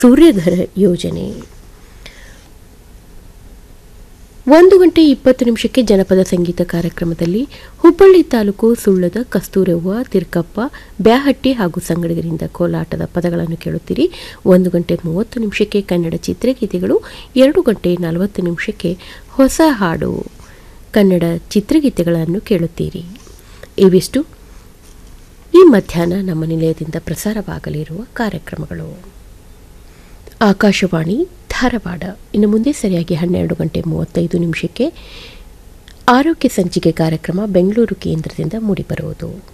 ಸೂರ್ಯಘರ ಯೋಜನೆ ಒಂದು ಗಂಟೆ ಇಪ್ಪತ್ತು ನಿಮಿಷಕ್ಕೆ ಜನಪದ ಸಂಗೀತ ಕಾರ್ಯಕ್ರಮದಲ್ಲಿ ಹುಬ್ಬಳ್ಳಿ ತಾಲೂಕು ಸುಳ್ಳದ ಕಸ್ತೂರವ್ವ ತಿರ್ಕಪ್ಪ ಬ್ಯಾಹಟ್ಟಿ ಹಾಗೂ ಸಂಗಡಿಗರಿಂದ ಕೋಲಾಟದ ಪದಗಳನ್ನು ಕೇಳುತ್ತೀರಿ ಒಂದು ಗಂಟೆ ಮೂವತ್ತು ನಿಮಿಷಕ್ಕೆ ಕನ್ನಡ ಚಿತ್ರಗೀತೆಗಳು ಎರಡು ಗಂಟೆ ನಲವತ್ತು ನಿಮಿಷಕ್ಕೆ ಹೊಸ ಹಾಡು ಕನ್ನಡ ಚಿತ್ರಗೀತೆಗಳನ್ನು ಕೇಳುತ್ತೀರಿ ಇವಿಷ್ಟು ಈ ಮಧ್ಯಾಹ್ನ ನಮ್ಮ ನಿಲಯದಿಂದ ಪ್ರಸಾರವಾಗಲಿರುವ ಕಾರ್ಯಕ್ರಮಗಳು ಆಕಾಶವಾಣಿ ಧಾರವಾಡ ಇನ್ನು ಮುಂದೆ ಸರಿಯಾಗಿ ಹನ್ನೆರಡು ಗಂಟೆ ಮೂವತ್ತೈದು ನಿಮಿಷಕ್ಕೆ ಆರೋಗ್ಯ ಸಂಚಿಕೆ ಕಾರ್ಯಕ್ರಮ ಬೆಂಗಳೂರು ಕೇಂದ್ರದಿಂದ ಮೂಡಿಬರುವುದು